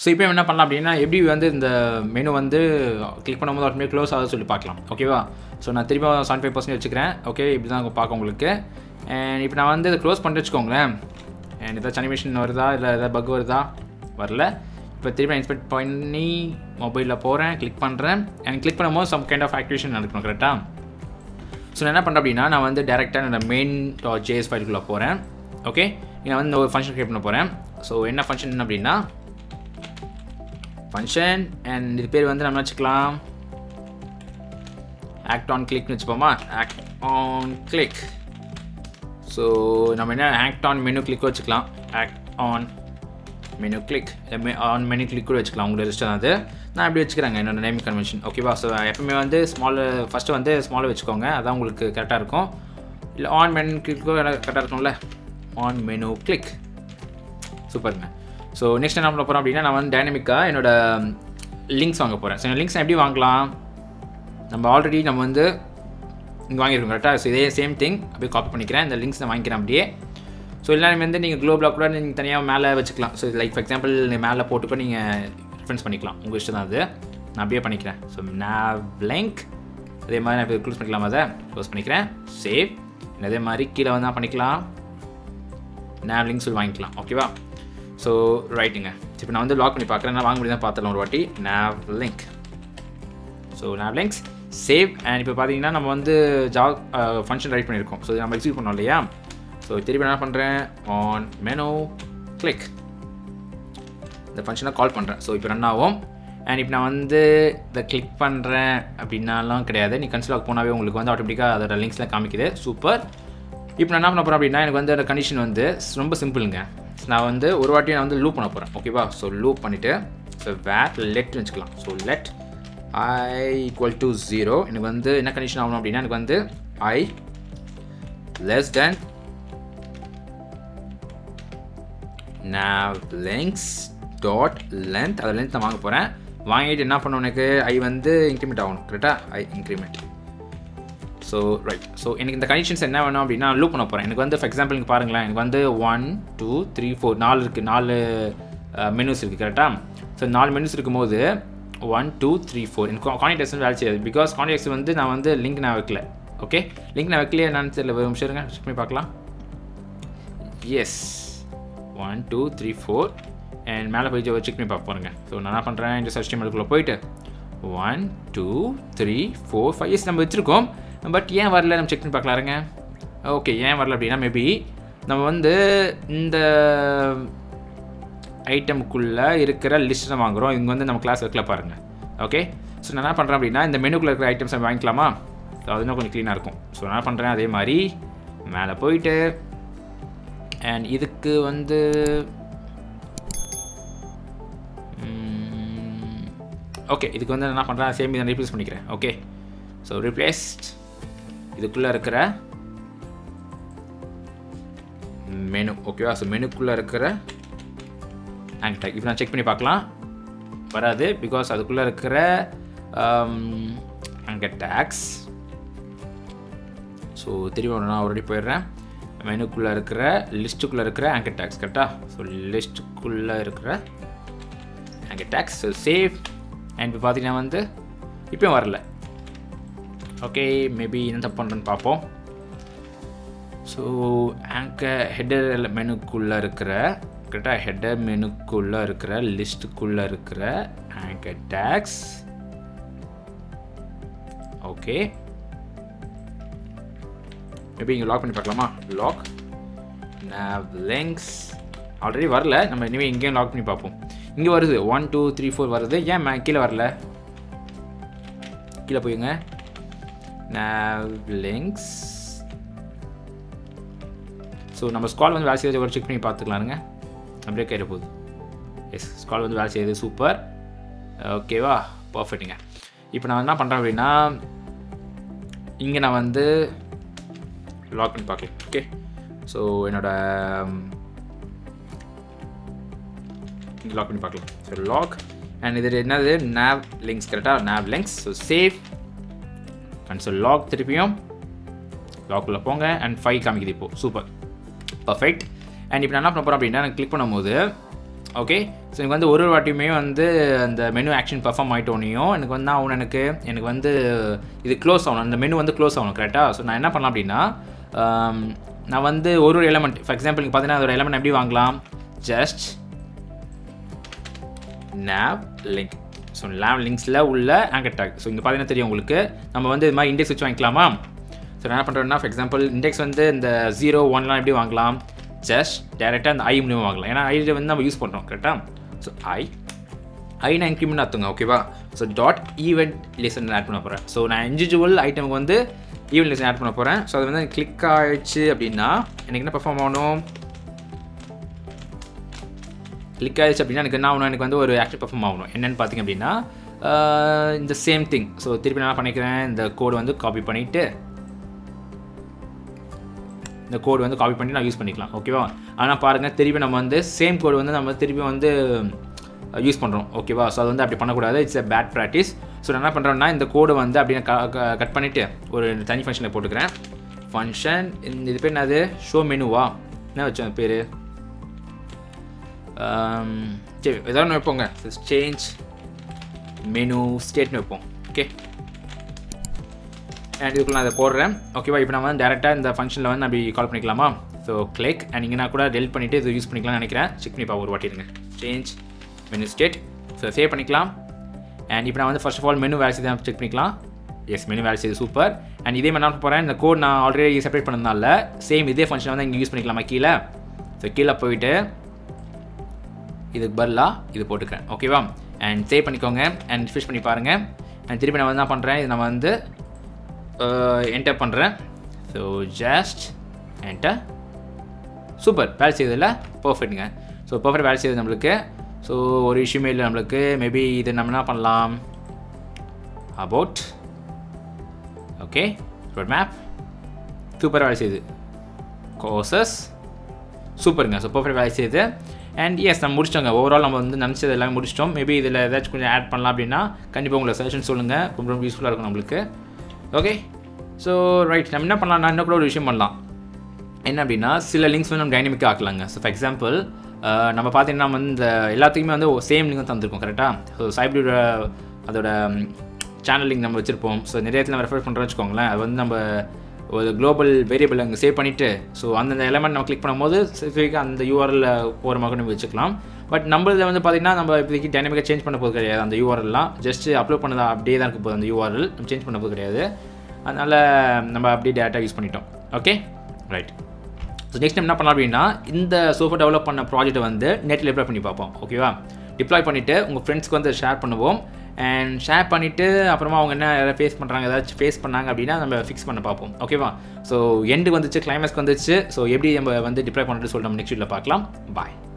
so இப்போ என்ன பண்ணலாம் அப்படின்னா எப்படி வந்து இந்த மெனு வந்து கிளிக் பண்ணும்போது ஆட்டோமேட்டிக் க்ளோஸ் ஆகுது சொல்லி பார்க்கலாம் ஓகேவா ஸோ நான் திரும்ப செவன்டி ஃபைவ் பர்சன்ட் வச்சுக்கிறேன் ஓகே இப்படி தான் பார்க்க உங்களுக்கு அண்ட் இப்போ நான் வந்து இதை க்ளோஸ் பண்ணிட்டு வச்சுக்கோங்களேன் அண்ட் ஏதாச்சும் அனிமேஷன் வருதா இல்லை ஏதாவது பக் வருதா வரல இப்போ திரும்ப இன்ஸ்பெக்ட் பண்ணி மொபைலில் போகிறேன் கிளிக் பண்ணுறேன் அண்ட் கிளிக் பண்ணும்போது சம் கைண்ட் ஆஃப் ஆக்டிவேஷன் நடக்கணும் கரெக்டாக ஸோ நான் என்ன பண்ணுறேன் அப்படின்னா நான் வந்து டேரெக்டாக என்னோட மெயின் டாட் ஜேஎஸ் ஃபைலுக்குள்ளே போகிறேன் ஓகே நான் வந்து ஒரு ஃபங்க்ஷன் க்ரியேட் பண்ண போகிறேன் ஸோ என்ன ஃபங்க்ஷன் அப்படின்னா ஃபங்க்ஷன் அண்ட் இது பேர் வந்து நம்ம வச்சுக்கலாம் ஆக்ட் ஆன் கிளிக்னு வச்சுப்போமா ஆக்ட் ஆன் கிளிக் ஸோ நம்ம என்ன ஆக்ட் ஆன் மெனு கிளிக் வச்சுக்கலாம் act on menu click on menu click கூட வச்சுக்கலாம் உங்களோட இஷ்டம் அது நான் அப்படி வச்சுக்கிறேங்க என்னோட நேம் கன்வென்ஷன் ஓகேவா ஸோ எப்பவுமே வந்து ஸ்மால் ஃபஸ்ட்டு வந்து ஸ்மாலில் வச்சுக்கோங்க அதான் உங்களுக்கு கரெக்டாக இருக்கும் இல்லை ஆன் மெனு கிளிக்கும் கரெக்டாக இருக்கும்ல ஆன் மெனு கிளிக் சூப்பருங்க ஸோ நெக்ஸ்ட் என்ன பண்ண போகிறோம் அப்படின்னா நான் வந்து டைனமிக்காக என்னோட லிங்க்ஸ் வாங்க போகிறேன் ஸோ லிங்க்ஸ் எப்படி வாங்கலாம் நம்ம ஆல்ரெடி நம்ம வந்து இங்கே வாங்கியிருக்கோம் கரெக்டாக ஸோ இதே சேம் திங் அப்படியே காப்பி பண்ணிக்கிறேன் இந்த லிங்க்ஸ் நான் வாங்கிக்கிறேன் அப்படியே ஸோ எல்லாரும் வந்து நீங்கள் குளோபலாக கூட நீங்கள் தனியாக மேலே வச்சுக்கலாம் ஸோ லைக் ஃபார் எக்ஸாம்பிள் நீங்கள் மேலே போட்டு கூட நீங்கள் ரெஃபரன்ஸ் பண்ணிக்கலாம் உங்கள் இஷ்டம் தான் அது நான் அப்படியே பண்ணிக்கிறேன் ஸோ நான் லிங்க் அதே மாதிரி நான் இப்போ க்ளோஸ் பண்ணிக்கலாம் அதை க்ளோஸ் பண்ணிக்கிறேன் சேவ் அதே மாதிரி கீழே வந்து பண்ணிக்கலாம் நான் லிங்க் சொல்லி வாங்கிக்கலாம் ஓகேவா ஸோ ரைட்டுங்க இப்போ நான் வந்து லாக் பண்ணி பார்க்குறேன் நான் வாங்க முடியும் தான் பார்த்துலாம் ஒரு வாட்டி nav link so nav links save and இப்போ பார்த்தீங்கன்னா நம்ம வந்து ஜா ஃபங்க்ஷன் ரைட் பண்ணியிருக்கோம் ஸோ நம்ம எக்ஸிக்யூட் பண்ணோம் இல்லையா ஸோ திருப்பி என்ன பண்ணுறேன் ஆன் மெனோ கிளிக் இந்த ஃபங்க்ஷனை கால் பண்ணுறேன் ஸோ இப்போ ரன் ஆகும் அண்ட் இப்போ நான் வந்து இதை கிளிக் பண்ணுறேன் அப்படின்னாலாம் கிடையாது நீ கன்சிலாக் போனாவே உங்களுக்கு வந்து ஆட்டோமேட்டிக்காக அதோட லிங்க்ஸ்லாம் காமிக்குது சூப்பர் இப்போ நான் என்ன பண்ண போகிறேன் அப்படின்னா எனக்கு வந்து அந்த கண்டிஷன் வந்து ரொம்ப சிம்பிளுங்க நான் வந்து ஒரு வாட்டி நான் வந்து லூப் பண்ண போகிறேன் ஓகேவா ஸோ லூப் பண்ணிவிட்டு ஸோ வேட் லெட்னு வச்சுக்கலாம் so let I equal to zero எனக்கு வந்து என்ன கண்டிஷன் ஆகணும் அப்படின்னா எனக்கு வந்து I less than nav links dot length அதை லென்த் நான் வாங்க போகிறேன் வாங்கிட்டு என்ன பண்ணணும் எனக்கு ஐ வந்து இன்க்ரிமெண்ட் ஆகணும் கரெக்டாக I increment so right so எனக்கு இந்த கண்டிஷன்ஸ் என்ன வேணும் அப்படின்னா லூப் பண்ண போகிறேன் எனக்கு வந்து ஃபார் எக்ஸாம்பிள் இங்கே பாருங்களேன் எனக்கு வந்து ஒன் டூ த்ரீ ஃபோர் நாலு இருக்குது நாலு மெனுஸ் இருக்குது கரெக்டாக ஸோ நாலு மெனுஸ் இருக்கும்போது ஒன் டூ த்ரீ ஃபோர் எனக்கு கான்டாக்ட் வேலை செய்யாது பிகாஸ் கான்டாக்ட்ஸ் வந்து நான் வந்து லிங்க் நான் வைக்கல ஓகே லிங்க் நான் வைக்கலையே என்னன்னு தெரியல ஒரு நிமிஷம் இருங்க செக் பண்ணி பார்க்கலாம் yes one two three four and மேலே போய் செக் பண்ணி பார்க்க போகிறேங்க ஸோ நான் என்ன பண்ணுறேன் இந்த சர்ச் டீமெலுக்குள்ளே போயிட்டு one two three four five years நம்ம வச்சுருக்கோம் பட் ஏன் வரல நம்ம செக் பண்ணி பார்க்கலாருங்க ஓகே ஏன் வரல அப்படின்னா மேபி நம்ம வந்து இந்த ஐட்டமுக்குள்ளே இருக்கிற லிஸ்ட் தான் வாங்குகிறோம் இங்கே வந்து நம்ம கிளாஸ் வைக்கல பாருங்கள் ஓகே ஸோ நான் என்ன பண்ணுறேன் அப்படின்னா இந்த மெனுக்குள்ளே இருக்கிற ஐட்டம்ஸ் வாங்கிக்கலாமா ஸோ அது இன்னும் கொஞ்சம் க்ளீனாக இருக்கும் ஸோ நான் என்ன பண்ணுறேன் அதே மாதிரி மேலே போயிட்டு அண்ட் இதுக்கு வந்து ஓகே இதுக்கு வந்து என்ன பண்ணுறேன் சேம் இதை ரீப்ளேஸ் பண்ணிக்கிறேன் ஓகே ஸோ ரீப்ளேஸ்ட் இதுக்குள்ளே இருக்கிற மெனு ஓகேவா ஸோ மெனுக்குள்ளே இருக்கிற ஆங் டேக் இப்போ நான் செக் பண்ணி பார்க்கலாம் வராது பிகாஸ் அதுக்குள்ளே இருக்கிற அங்கே டேக்ஸ் ஸோ திரும்ப நான் ஆல்ரெடி போயிடுறேன் மெனுக்குள்ளே இருக்கிற லிஸ்ட்டுக்குள்ளே இருக்கிற ஆங்கர் டேக்ஸ் கரெக்டாக ஸோ லிஸ்ட்டுக்குள்ளே இருக்கிற anchor tags so save and இப்போ பார்த்தீங்கன்னா வந்து இப்போயும் வரல ஓகே மேபி என்ன தப்பு பண்ணுறேன்னு பார்ப்போம் ஸோ ஆங்கர் ஹெட்டர் மெனுக்குள்ளே இருக்கிற கரெக்டாக ஹெட்டர் மெனுக்குள்ளே இருக்கிற லிஸ்ட்டுக்குள்ளே இருக்கிற ஆங்கர் டேக்ஸ் ஓகே மேபி இங்கே லாக் பண்ணி பார்க்கலாமா லாக் nav links ஆல்ரெடி வரல நம்ம இனிமேல் இங்கேயும் லாக் பண்ணி பார்ப்போம் இங்கே வருது ஒன் டூ த்ரீ ஃபோர் வருது ஏன் மே கீழே வரல கீழே போயுங்க nav links ஸோ நம்ம ஸ்கால் வந்து வேலை செய்யறது ஒரு செக் பண்ணி பார்த்துக்கலாருங்க அப்படியே கேட்ட போகுது எஸ் ஸ்கால் வந்து வேலை செய்யுது சூப்பர் ஓகேவா பர்ஃபெக்ட்டுங்க இப்போ நான் என்ன பண்ணுறேன் அப்படின்னா இங்கே நான் வந்து லாக் பண்ணி பார்க்கலாம் ஓகே ஸோ என்னோட லாக் பண்ணி பார்க்கலாம் ஸோ லாக் அண்ட் இது என்னது nav லிங்க்ஸ் கரெக்டாக nav links so save and so log திருப்பியும் லாக்குள்ளே போங்க அண்ட் ஃபைவ் காமிக்குது இப்போது சூப்பர் பர்ஃபெக்ட் அண்ட் இப்போ நான் என்ன பண்ண போகிறேன் அப்படின்னா நான் கிளிக் பண்ணும்போது ஓகே ஸோ எனக்கு வந்து ஒரு ஒரு வாட்டியுமே வந்து அந்த மெனு ஆக்ஷன் பர்ஃபார்ம் ஆகிட்டோனையும் எனக்கு வந்து நான் ஒன்று எனக்கு எனக்கு வந்து இது க்ளோஸ் ஆகணும் அந்த மெனு வந்து க்ளோஸ் ஆகணும் கரெக்டாக ஸோ நான் என்ன பண்ணலாம் அப்படின்னா ஆம், நான் வந்து ஒரு ஒரு எலமெண்ட் ஃபார் எக்ஸாம்பிள் நீங்கள் பார்த்தீங்கன்னா அதோட எலமெண்ட் எப்படி வாங்கலாம் just nav link so nav லிங்க்ஸில் உள்ள ஆங்கர் டேக் ஸோ இங்கே பார்த்தீங்கன்னா தெரியும் உங்களுக்கு நம்ம வந்து இது மாதிரி இண்டெக்ஸ் வச்சு வாங்கிக்கலாமா ஸோ நான் என்ன பண்ணுறேன்னா ஃபார் எக்ஸாம்பிள் இண்டெக்ஸ் வந்து இந்த ஜீரோ ஒன்லாம் எப்படி வாங்கலாம் ஜஸ்ட் டேரெக்டாக அந்த ஐ மூலியமாக வாங்கலாம் ஏன்னா ஐ வந்து நம்ம யூஸ் பண்ணுறோம் கரெக்டாக ஸோ ஐ ஐ நான் இன்க்ரிமெண்ட் ஆத்துங்க ஓகேவா so dot event listen add பண்ண போகிறேன் ஸோ நான் இண்டிவிஜுவல் ஐட்டமுக்கு வந்து ஈவெண்ட் லிசன் ஆட் பண்ண போகிறேன் ஸோ அது வந்து கிளிக் ஆயிடுச்சு அப்படின்னா எனக்கு என்ன பெர்ஃபார்ம் ஆகணும் கிளிக் ஆயிடுச்சு அப்படின்னா எனக்கு என்ன ஆகணும் எனக்கு வந்து ஒரு ஆக்டிவ் பெர்ஃபார்ம் ஆகணும் என்னென்னு பார்த்தீங்க அப்படின்னா ஆஹ் இந்த சேம் திங் ஸோ திருப்பி நான் என்ன பண்ணிக்கிறேன் இந்த கோடு வந்து காப்பி பண்ணிவிட்டு இந்த கோடு வந்து காப்பி பண்ணி நான் யூஸ் பண்ணிக்கலாம் ஓகேவா ஆனால் பாருங்கள் திருப்பி நம்ம வந்து சேம் கோடு வந்து நம்ம திருப்பி வந்து யூஸ் பண்ணுறோம் ஓகேவா ஸோ அது வந்து அப்படி பண்ணக்கூடாது it's a bad practice so நான் என்ன பண்ணுறேன்னா இந்த கோடு வந்து அப்படியே கட் பண்ணிவிட்டு ஒரு தனி ஃபங்க்ஷனில் போட்டுக்கிறேன் ஃபங்க்ஷன் இந்த இது பேர் என்னது ஷோ மெனுவா என்ன வச்சேன் பேர் சரி ஏதாவது ஒன்று வைப்போங்க சேஞ்ச் மெனு ஸ்டேட்னு வைப்போம் ஓகே அண்ட் இதுக்குள்ள நான் அதை போடுறேன் ஓகேவா இப்போ நம்ம வந்து டேரெக்டாக இந்த ஃபங்க்ஷனில் வந்து அப்படி கால் பண்ணிக்கலாமா ஸோ கிளிக் அண்ட் இங்கே நான் கூட டெலிட் பண்ணிவிட்டு இது யூஸ் பண்ணிக்கலாம்னு நினைக்கிறேன் செக் பண்ணி பார்ப்போம் ஒரு வாட்டி இருங்க change menu state so save பண்ணிக்கலாம் அண்ட் இப்போ நான் வந்து ஃபர்ஸ்ட் ஆஃப் ஆல் மெனு வேலை தான் செக் பண்ணிக்கலாம் எஸ் மெனு வேலை செய்யுது சூப்பர் அண்ட் இதே மாதிரி நான் போகிறேன் இந்த கோட் நான் ஆல்ரெடி செப்பரேட் பண்ணதுனால சேம் இதே ஃபங்க்ஷன் வந்து இங்கே யூஸ் பண்ணிக்கலாமா கீழே ஸோ கீழே போயிட்டு இதுக்கு பதிலாக இது போட்டுக்கிறேன் ஓகேவா அண்ட் சேவ் பண்ணிக்கோங்க அண்ட் ஃபிஷ் பண்ணி பாருங்கள் அண்ட் திருப்பி நான் வந்து என்ன பண்ணுறேன் இது நான் வந்து என்டர் பண்ணுறேன் ஸோ ஜஸ்ட் என்டர் சூப்பர் வேலை செய்யுதுல்ல பர்ஃபெக்ட்டுங்க ஸோ பர்ஃபெக்ட் வேலை செய்யுது நம்மளுக்கு ஸோ ஒரு இஷ்யூமே இல்லை நம்மளுக்கு மேபி இது நம்ம என்ன பண்ணலாம் about okay road map super வேலை செய்யுது கோர்சஸ் சூப்பருங்க ஸோ பர்ஃபெக்ட் வேலை செய்யுது அண்ட் எஸ் நம்ம முடிச்சிட்டோங்க ஓவரால் நம்ம வந்து நினச்சது எல்லாமே முடிச்சிட்டோம் மேபி இதில் ஏதாச்சும் கொஞ்சம் ஆட் பண்ணலாம் அப்படின்னா கண்டிப்பாக உங்களை சஜஷன் சொல்லுங்கள் ரொம்ப ரொம்ப யூஸ்ஃபுல்லாக இருக்கும் நம்மளுக்கு ஓகே ஸோ ரைட் நம்ம என்ன பண்ணலாம்னா இன்னும் கூட ஒரு விஷயம் பண்ணலாம் என்ன அப்படின்னா சில லிங்க்ஸ் வந்து நம்ம டைனமிக்காக ஆக்கலாங்க ஸோ ஃபார் எக்ஸாம்பிள் நம்ம பார்த்தீங்கன்னா வந்து இந்த எல்லாத்துக்குமே வந்து சேம் லிங்க் தந்திருக்கோம் கரெக்டாக ஸோ சைப்டியோட அதோட சேனல் லிங்க் நம்ம வச்சுருப்போம் ஸோ நிறைய இடத்துல நம்ம ரெஃபர் பண்ணுறோம்னு வச்சுக்கோங்களேன் அது வந்து நம்ம ஒரு குளோபல் வேரியபிள் அங்கே சேவ் பண்ணிவிட்டு ஸோ அந்தந்த எலமெண்ட் நம்ம கிளிக் பண்ணும்போது ஸ்பெசிஃபிக்காக அந்த யூஆரில் போகிற மாதிரி நம்ம வச்சுக்கலாம் பட் நம்மளது வந்து பார்த்திங்கன்னா நம்ம இப்போதைக்கு டைனமிக்காக சேஞ்ச் பண்ண போது கிடையாது அந்த யூஆர்எல்லாம் ஜஸ்ட் அப்லோட் பண்ணது அப்படியே தான் இருக்க போகுது அந்த யூஆர்எல் நம்ம சேஞ்ச் பண்ண போது கிடையாது அதனால் நம்ம அப்படியே டேட்டா யூஸ் பண்ணிட்டோம் okay right so next time என்ன பண்ணலாம் அப்படின்னா இந்த சோஃபா டெவலப் பண்ண ப்ராஜெக்ட்டை வந்து நெட்டில் டிப்ளாய் பண்ணி பார்ப்போம் ஓகேவா டிப்ளாய் பண்ணிவிட்டு உங்கள் ஃப்ரெண்ட்ஸ்க்கு வந்து ஷேர் பண்ணுவோம் அண்ட் ஷேர் பண்ணிவிட்டு அப்புறமா அவங்க என்ன யாராவது ஃபேஸ் பண்ணுறாங்க ஏதாச்சும் ஃபேஸ் பண்ணாங்க அப்படின்னா நம்ம ஃபிக்ஸ் பண்ண பார்ப்போம் ஓகேவா ஸோ எண்டுக்கு வந்துச்சு கிளைமேக்ஸ்க்கு வந்துச்சு ஸோ எப்படி நம்ம வந்து டிப்ளாய் பண்ணுறது சொல்லிட்டு நம்ம நெக்ஸ்ட் வீட்டில் பார்க்கலாம் பாய்